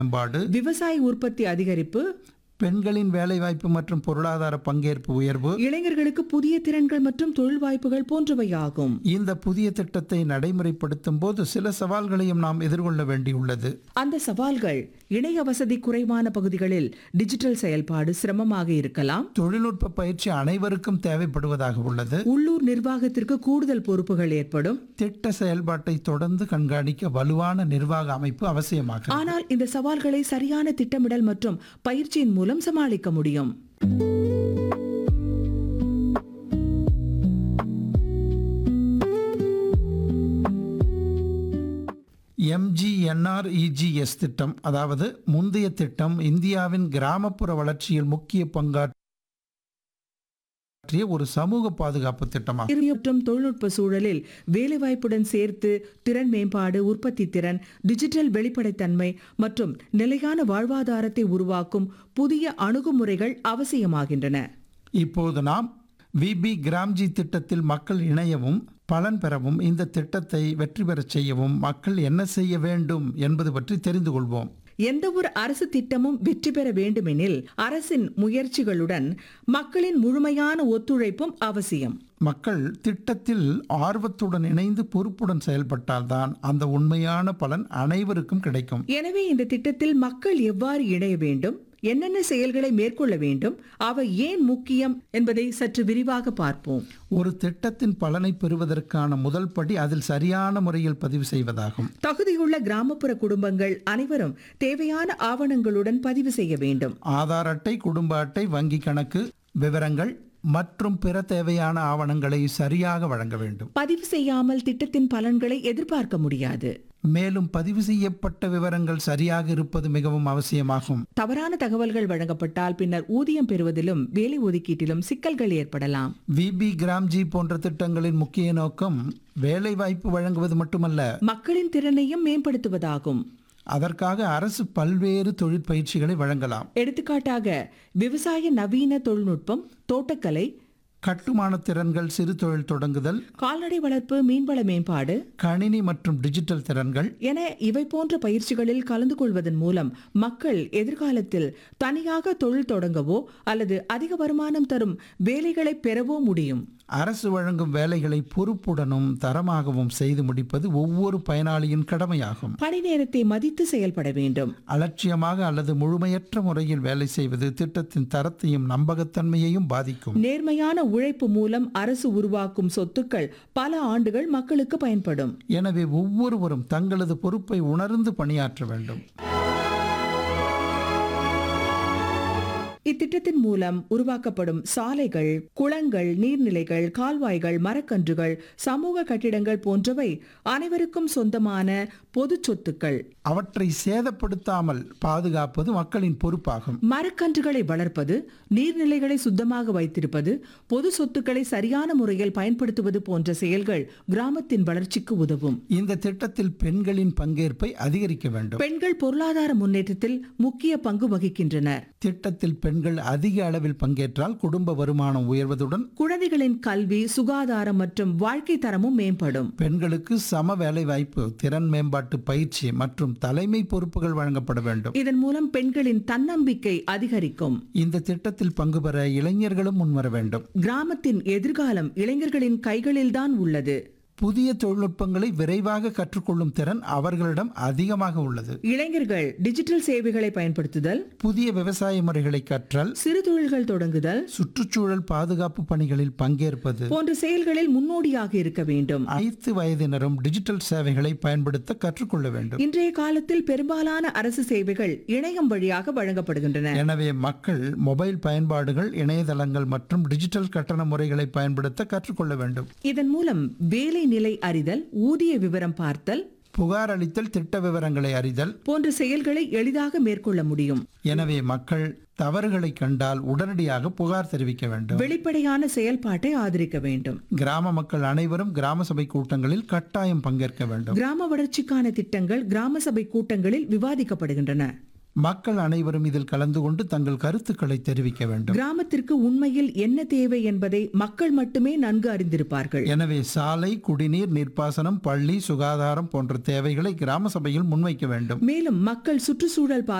மேம்பாடு விவசாய உற்பத்தி அதிகரிப்பு பெண்களின் வேலைவாய்ப்பு மற்றும் பொருளாதார பங்கேற்பு உயர்வு இளைஞர்களுக்கு புதிய திறன்கள் மற்றும் தொழில் வாய்ப்புகள் போன்றவையாகும் இந்த புதிய திட்டத்தை நடைமுறைப்படுத்தும் போது சில சவால்களையும் நாம் எதிர்கொள்ள வேண்டியுள்ளது அந்த சவால்கள் இணைய வசதி குறைவான பகுதிகளில் டிஜிட்டல் செயல்பாடு சிரமமாக இருக்கலாம் தொழில்நுட்ப பயிற்சி அனைவருக்கும் தேவைப்படுவதாக உள்ளது உள்ளூர் நிர்வாகத்திற்கு கூடுதல் பொறுப்புகள் ஏற்படும் திட்ட செயல்பாட்டை தொடர்ந்து கண்காணிக்க வலுவான நிர்வாக அமைப்பு அவசியமாகும் ஆனால் இந்த சவால்களை சரியான திட்டமிடல் மற்றும் பயிற்சியின் மூலம் சமாளிக்க முடியும் எம்ஜிஎன்ஆர்இஜிஎஸ் திட்டம் அதாவது முந்தைய திட்டம் இந்தியாவின் கிராமப்புற வளர்ச்சியில் முக்கிய பங்காற்றிய ஒரு சமூக பாதுகாப்பு திட்டமாகும் அறிவியல் மற்றும் தொழில்நுட்ப சூழலில் வேலைவாய்ப்புடன் சேர்த்து திறன் மேம்பாடு உற்பத்தி திறன் டிஜிட்டல் வெளிப்படைத்தன்மை மற்றும் நிலையான வாழ்வாதாரத்தை உருவாக்கும் புதிய அணுகுமுறைகள் அவசியமாகின்றன இப்போது நாம் விபி கிராம்ஜி திட்டத்தில் மக்கள் இணையவும் பலன் பெறவும் இந்த திட்டத்தை வெற்றி பெறச் செய்யவும் மக்கள் என்ன செய்ய வேண்டும் என்பது பற்றி தெரிந்து கொள்வோம் எந்த ஒரு அரசு திட்டமும் வெற்றி பெற வேண்டுமெனில் அரசின் முயற்சிகளுடன் மக்களின் முழுமையான ஒத்துழைப்பும் அவசியம் மக்கள் திட்டத்தில் ஆர்வத்துடன் இணைந்து பொறுப்புடன் செயல்பட்டால்தான் அந்த உண்மையான பலன் அனைவருக்கும் கிடைக்கும் எனவே இந்த திட்டத்தில் மக்கள் எவ்வாறு இணைய வேண்டும் என்னென்ன செயல்களை மேற்கொள்ள வேண்டும் அவை ஏன் முக்கியம் என்பதை சற்று விரிவாக பார்ப்போம் ஒரு திட்டத்தின் பலனை பெறுவதற்கான முதல் படி அதில் சரியான முறையில் பதிவு செய்வதாகும் தகுதியுள்ள கிராமப்புற குடும்பங்கள் அனைவரும் தேவையான ஆவணங்களுடன் பதிவு செய்ய வேண்டும் ஆதார் அட்டை குடும்ப அட்டை வங்கி கணக்கு விவரங்கள் மற்றும் பிற தேவையான ஆவணங்களை சரியாக வழங்க வேண்டும் பதிவு செய்யாமல் திட்டத்தின் பலன்களை எதிர்பார்க்க முடியாது மேலும் பதிவு செய்யப்பட்ட விவரங்கள் சரியாக இருப்பது மிகவும் அவசியமாகும் தவறான தகவல்கள் வழங்கப்பட்டால் பின்னர் ஊதியம் பெறுவதிலும் வேலை ஒதுக்கீட்டிலும் சிக்கல்கள் ஏற்படலாம் விபி கிராம்ஜி போன்ற திட்டங்களின் முக்கிய நோக்கம் வேலை வாய்ப்பு வழங்குவது மட்டுமல்ல மக்களின் திறனையும் மேம்படுத்துவதாகும் அதற்காக அரசு பல்வேறு தொழிற்பயிற்சிகளை வழங்கலாம் எடுத்துக்காட்டாக விவசாய நவீன தொழில்நுட்பம் தோட்டக்கலை கட்டுமான திறன்கள் சிறு தொழில் தொடங்குதல் கால்நடை வளர்ப்பு மீன்வள மேம்பாடு கணினி மற்றும் டிஜிட்டல் திறன்கள் என இவை போன்ற பயிற்சிகளில் கலந்து கொள்வதன் மூலம் மக்கள் எதிர்காலத்தில் தனியாக தொழில் தொடங்கவோ அல்லது அதிக வருமானம் தரும் வேலைகளை பெறவோ முடியும் அரசு வழங்கும் வேலைகளை பொறுப்புடனும் தரமாகவும் செய்து முடிப்பது ஒவ்வொரு பயனாளியின் கடமையாகும் பணி நேரத்தை மதித்து செயல்பட வேண்டும் அலட்சியமாக அல்லது முழுமையற்ற முறையில் வேலை செய்வது திட்டத்தின் தரத்தையும் நம்பகத்தன்மையையும் பாதிக்கும் நேர்மையான உழைப்பு மூலம் அரசு உருவாக்கும் சொத்துக்கள் பல ஆண்டுகள் மக்களுக்கு பயன்படும் எனவே ஒவ்வொருவரும் தங்களது பொறுப்பை உணர்ந்து பணியாற்ற வேண்டும் இத்திட்டத்தின் மூலம் உருவாக்கப்படும் சாலைகள் குளங்கள் நீர்நிலைகள் கால்வாய்கள் மரக்கன்றுகள் சமூக கட்டிடங்கள் போன்றவை அனைவருக்கும் சொந்தமான பொது சொத்துக்கள் அவற்றை சேதப்படுத்தாமல் பாதுகாப்பது மக்களின் பொறுப்பாகும் மரக்கன்றுகளை வளர்ப்பது நீர்நிலைகளை சுத்தமாக வைத்திருப்பது பொது சொத்துக்களை சரியான முறையில் பயன்படுத்துவது போன்ற செயல்கள் கிராமத்தின் வளர்ச்சிக்கு உதவும் இந்த திட்டத்தில் பெண்களின் பங்கேற்பை அதிகரிக்க வேண்டும் பெண்கள் பொருளாதார முன்னேற்றத்தில் முக்கிய பங்கு வகிக்கின்றனர் திட்டத்தில் பெண்கள் அதிக அளவில் பங்கேற்றால் குடும்ப வருமானம் உயர்வதுடன் குழந்தைகளின் கல்வி சுகாதாரம் மற்றும் வாழ்க்கை தரமும் மேம்படும் பெண்களுக்கு சம வேலை வாய்ப்பு திறன் மேம்பாட்டு பயிற்சி மற்றும் தலைமை பொறுப்புகள் வழங்கப்பட வேண்டும் இதன் மூலம் பெண்களின் தன்னம்பிக்கை அதிகரிக்கும் இந்த திட்டத்தில் பங்கு பெற இளைஞர்களும் முன்வர வேண்டும் கிராமத்தின் எதிர்காலம் இளைஞர்களின் கைகளில்தான் உள்ளது புதிய தொழில்நுட்பங்களை விரைவாக கற்றுக்கொள்ளும் திறன் அவர்களிடம் அதிகமாக உள்ளது இளைஞர்கள் டிஜிட்டல் சேவைகளை பயன்படுத்துதல் புதிய விவசாய முறைகளை கற்றல் சிறு தொழில்கள் தொடங்குதல் சுற்றுச்சூழல் பாதுகாப்பு பணிகளில் பங்கேற்பது போன்ற செயல்களில் முன்னோடியாக இருக்க வேண்டும் அனைத்து வயதினரும் டிஜிட்டல் சேவைகளை பயன்படுத்த கற்றுக்கொள்ள வேண்டும் இன்றைய காலத்தில் பெரும்பாலான அரசு சேவைகள் இணையம் வழியாக வழங்கப்படுகின்றன எனவே மக்கள் மொபைல் பயன்பாடுகள் இணையதளங்கள் மற்றும் டிஜிட்டல் கட்டண முறைகளை பயன்படுத்த கற்றுக்கொள்ள வேண்டும் இதன் மூலம் வேலை நிலை அறிதல் ஊதிய விவரம் பார்த்தல் புகார் அளித்தல் திட்ட விவரங்களை அறிதல் போன்ற செயல்களை எளிதாக மேற்கொள்ள முடியும் எனவே மக்கள் தவறுகளை கண்டால் உடனடியாக புகார் தெரிவிக்க வேண்டும் வெளிப்படையான செயல்பாட்டை ஆதரிக்க வேண்டும் கிராம மக்கள் அனைவரும் கிராம சபை கூட்டங்களில் கட்டாயம் பங்கேற்க வேண்டும் கிராம வளர்ச்சிக்கான திட்டங்கள் கிராம சபை கூட்டங்களில் விவாதிக்கப்படுகின்றன மக்கள் அனைவரும் இதில் கலந்து கொண்டு தங்கள் கருத்துக்களை தெரிவிக்க வேண்டும் கிராமத்திற்கு உண்மையில் என்ன தேவை என்பதை மக்கள் மட்டுமே நன்கு அறிந்திருப்பார்கள் எனவே சாலை குடிநீர் நீர்ப்பாசனம் பள்ளி சுகாதாரம் போன்ற தேவைகளை கிராம சபையில் முன்வைக்க வேண்டும் மேலும் மக்கள் சுற்றுச்சூழல்